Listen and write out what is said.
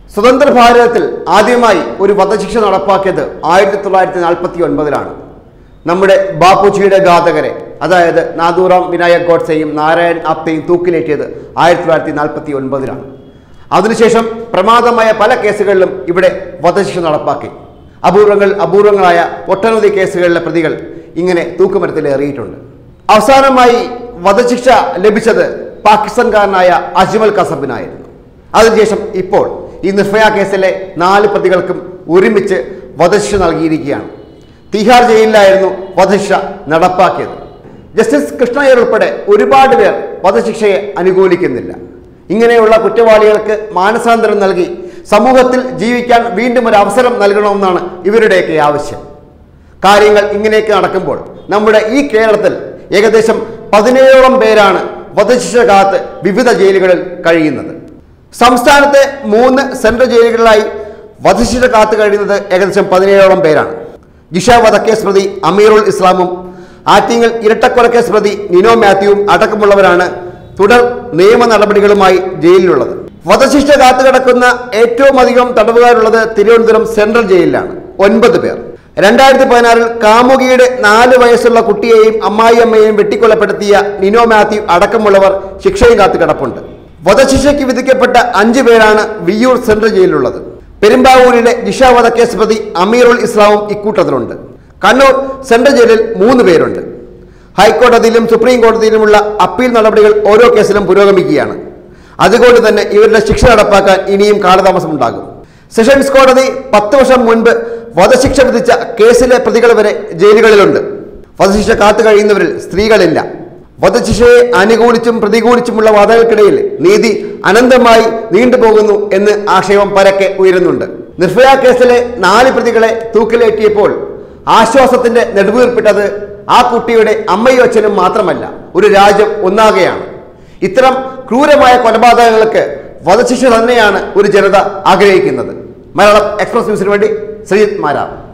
സ്വതന്ത്ര ഭാരതത്തിൽ ആദ്യമായി ഒരു വധശിക്ഷ നടപ്പാക്കിയത് ആയിരത്തി തൊള്ളായിരത്തി നാൽപ്പത്തി ഒൻപതിലാണ് നമ്മുടെ ബാപ്പുജിയുടെ ഘാതകരെ അതായത് നാദൂറാം വിനായക് ഗോഡ്സെയും നാരായൺ ആപ്തയും തൂക്കിലേറ്റിയത് ആയിരത്തി തൊള്ളായിരത്തി നാൽപ്പത്തി ഒൻപതിലാണ് അതിനുശേഷം പ്രമാദമായ പല കേസുകളിലും ഇവിടെ വധശിക്ഷ നടപ്പാക്കി അപൂർവങ്ങൾ അപൂർവങ്ങളായ ഒട്ടനവധി കേസുകളിലെ പ്രതികൾ ഇങ്ങനെ തൂക്കുമരത്തിലേറിയിട്ടുണ്ട് അവസാനമായി വധശിക്ഷ ലഭിച്ചത് പാകിസ്ഥാൻകാരനായ അജ്മൽ കസബിനായിരുന്നു അതിനുശേഷം ഇപ്പോൾ ഈ നിർഭയ കേസിലെ നാല് പ്രതികൾക്കും ഒരുമിച്ച് വധശിക്ഷ നൽകിയിരിക്കുകയാണ് തിഹാർ ജയിലിലായിരുന്നു വധശിക്ഷ നടപ്പാക്കിയത് ജസ്റ്റിസ് കൃഷ്ണയ്യർ ഉൾപ്പെടെ ഒരുപാട് പേർ വധശിക്ഷയെ അനുകൂലിക്കുന്നില്ല ഇങ്ങനെയുള്ള കുറ്റവാളികൾക്ക് മാനസാന്തരം നൽകി സമൂഹത്തിൽ ജീവിക്കാൻ വീണ്ടും ഒരു അവസരം നൽകണമെന്നാണ് ഇവരുടെയൊക്കെ ആവശ്യം കാര്യങ്ങൾ ഇങ്ങനെയൊക്കെ നടക്കുമ്പോൾ നമ്മുടെ ഈ കേരളത്തിൽ ഏകദേശം പതിനേഴോളം പേരാണ് വധശിക്ഷ കാത്ത് വിവിധ ജയിലുകളിൽ കഴിയുന്നത് സംസ്ഥാനത്തെ മൂന്ന് സെൻട്രൽ ജയിലുകളിലായി വധശിക്ഷ കാത്തു കഴിയുന്നത് ഏകദേശം പതിനേഴോളം പേരാണ് ജിഷ വധക്കേസ് പ്രതി അമീറുൽ ഇസ്ലാമും ആറ്റിങ്ങൽ ഇരട്ടക്കൊലക്കേസ് പ്രതി നിനോ മാത്യുവും അടക്കമുള്ളവരാണ് തുടർ നിയമ നടപടികളുമായി ജയിലിലുള്ളത് വധശിക്ഷ കാത്തു കിടക്കുന്ന ഏറ്റവും അധികം തടവുകാരുള്ളത് തിരുവനന്തപുരം സെൻട്രൽ ജയിലിലാണ് ഒൻപത് പേർ രണ്ടായിരത്തി പതിനാറിൽ കാമുകിയുടെ നാല് വയസ്സുള്ള കുട്ടിയെയും അമ്മായിയമ്മയെയും വെട്ടിക്കൊലപ്പെടുത്തിയ നിനോ മാത്യു അടക്കമുള്ളവർ ശിക്ഷയും കാത്തു കിടപ്പുണ്ട് വധശിക്ഷയ്ക്ക് വിധിക്കപ്പെട്ട അഞ്ചു പേരാണ് വിയ്യൂർ സെൻട്രൽ ജയിലിലുള്ളത് പെരുമ്പാവൂരിലെ ജിഷ വധക്കേസ് പ്രതി അമീറുൽ ഇസ്ലാമും ഇക്കൂട്ടത്തിലുണ്ട് കണ്ണൂർ സെൻട്രൽ ജയിലിൽ മൂന്ന് പേരുണ്ട് ഹൈക്കോടതിയിലും സുപ്രീം കോടതിയിലുമുള്ള അപ്പീൽ നടപടികൾ ഓരോ കേസിലും പുരോഗമിക്കുകയാണ് അതുകൊണ്ട് തന്നെ ഇവരുടെ ശിക്ഷ നടപ്പാക്കാൻ ഇനിയും കാലതാമസമുണ്ടാകും സെഷൻസ് കോടതി പത്ത് വർഷം മുൻപ് വധശിക്ഷ വിധിച്ച കേസിലെ പ്രതികൾ വരെ ജയിലുകളിലുണ്ട് വധശിക്ഷ കാത്തു കഴിയുന്നവരിൽ സ്ത്രീകളില്ല വധശിക്ഷയെ അനുകൂലിച്ചും പ്രതികൂലിച്ചുമുള്ള വാദങ്ങൾക്കിടയിൽ നീതി അനന്തമായി നീണ്ടുപോകുന്നു എന്ന് ആക്ഷേപം പരക്കെ ഉയരുന്നുണ്ട് നിർഭയ കേസിലെ നാല് പ്രതികളെ തൂക്കിലേറ്റിയപ്പോൾ ആശ്വാസത്തിന്റെ നെടുവീർപ്പിട്ടത് ആ കുട്ടിയുടെ അമ്മയും അച്ഛനും മാത്രമല്ല ഒരു രാജ്യം ഒന്നാകെയാണ് ഇത്തരം ക്രൂരമായ കൊലപാതകങ്ങൾക്ക് വധശിക്ഷ തന്നെയാണ് ഒരു ജനത ആഗ്രഹിക്കുന്നത് മലയാളം എക്സ്പ്രസ് ന്യൂസിന് വേണ്ടി ശ്രീജിത് മാരാർ